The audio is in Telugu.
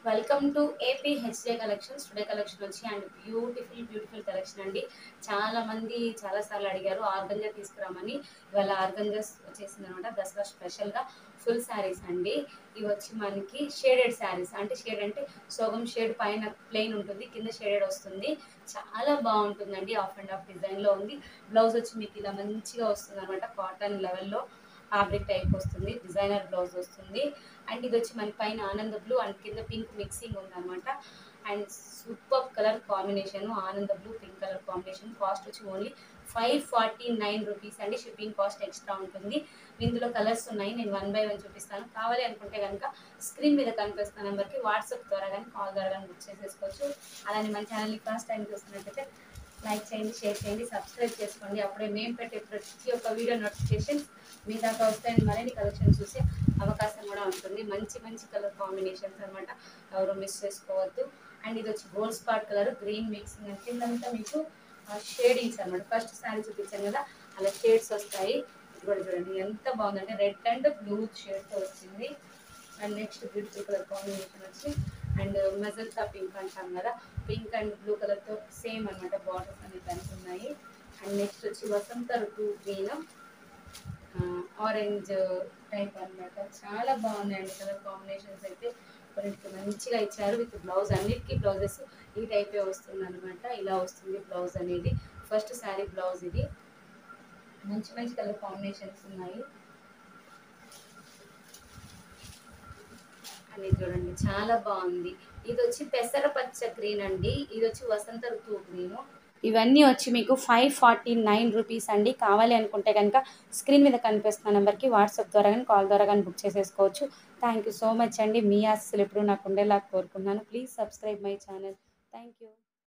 welcome to AP HD collections today collection వచ్చి అండ్ బ్యూటిఫుల్ బ్యూటిఫుల్ కలెక్షన్ అండి చాలా మంది చాలా సార్లు అడిగారు ఆర్గంజా తీసుకురామని ఇవాళ ఆర్గంజా వచ్చేసింది అనమాట దసరా స్పెషల్గా ఫుల్ శారీస్ అండి ఇవి వచ్చి మనకి షేడెడ్ శారీస్ అంటే షేడ్ అంటే సోగం షేడ్ పైన ప్లెయిన్ ఉంటుంది కింద షేడెడ్ వస్తుంది చాలా బాగుంటుందండి ఆఫ్ అండ్ ఆఫ్ డిజైన్లో ఉంది బ్లౌజ్ వచ్చి మీకు ఇలా మంచిగా వస్తుంది అనమాట కాటన్ లెవెల్లో ఫ్యాబ్రిక్ టైప్ వస్తుంది డిజైనర్ బ్లౌజ్ వస్తుంది అండ్ ఇది వచ్చి మన పైన ఆనంద బ్లూ అండ్ కింద పింక్ మిక్సింగ్ ఉందన్నమాట అండ్ సూపర్ కలర్ కాంబినేషన్ ఆనంద blue pink colour combination cost వచ్చి only five forty nine rupees అండి షిప్పింగ్ కాస్ట్ ఎక్స్ట్రా ఉంటుంది ఇందులో కలర్స్ ఉన్నాయి నేను వన్ బై వన్ చూపిస్తాను కావాలి అనుకుంటే కనుక స్క్రీన్ మీద కనిపిస్తున్న నెంబర్కి వాట్సాప్ ద్వారా కానీ కాల్ ద్వారా కానీ బుక్ చేసేసుకోవచ్చు అలానే మన ఛానల్ని ఫస్ట్ టైం చూస్తున్నట్టయితే లైక్ చేయండి షేర్ చేయండి సబ్స్క్రైబ్ చేసుకోండి అప్పుడే మేము పెట్టే ప్రతి ఒక్క వీడియో నోటిఫికేషన్స్ మీ దాకా వస్తాయని మరిన్ని కలెక్షన్ చూసే అవకాశం కూడా ఉంటుంది మంచి మంచి కలర్ కాంబినేషన్స్ అనమాట ఎవరు మిస్ చేసుకోవద్దు అండ్ ఇది వచ్చి gold spot colour green mixing and కిందంతా మీకు షేడింగ్స్ అనమాట ఫస్ట్ శారీ చూపించాను కదా అలా షేడ్స్ వస్తాయి ఇది కూడా చూడండి ఎంత బాగుందంటే రెడ్ అండ్ బ్లూ షేడ్తో వచ్చింది and next beautiful colour combination వచ్చి అండ్ మెజంతా పింక్ అంటాం కదా పింక్ అండ్ బ్లూ కలర్తో సేమ్ అనమాట బార్డర్స్ అనేది దానికి ఉన్నాయి అండ్ నెక్స్ట్ వచ్చి వసంత ఋతు గ్రీన్ ఆరెంజ్ టైప్ అన్నమాట చాలా బాగున్నాయండి కలర్ కాంబినేషన్స్ అయితే కొన్నిటికి మంచిగా ఇచ్చారు విత్ బ్లౌజ్ అన్నిటికీ బ్లౌజెస్ ఈ టైపే వస్తుంది అనమాట ఇలా వస్తుంది బ్లౌజ్ అనేది ఫస్ట్ శారీ బ్లౌజ్ ఇది మంచి మంచి కలర్ కాంబినేషన్స్ ఉన్నాయి అని చూడండి చాలా బాగుంది ఇది వచ్చి పెసర పచ్చ గ్రీన్ అండి ఇది వచ్చి వసంత ఋతువు గ్రీను ఇవన్నీ వచ్చి మీకు ఫైవ్ ఫార్టీ నైన్ రూపీస్ అండి కావాలి అనుకుంటే కనుక స్క్రీన్ మీద కనిపిస్తున్న నెంబర్కి వాట్సాప్ ద్వారా కానీ కాల్ ద్వారా కానీ బుక్ చేసేసుకోవచ్చు థ్యాంక్ యూ సో మచ్ అండి మీ ఆశలు ఎప్పుడు నాకు ఉండేలా కోరుకున్నాను please subscribe my channel thank you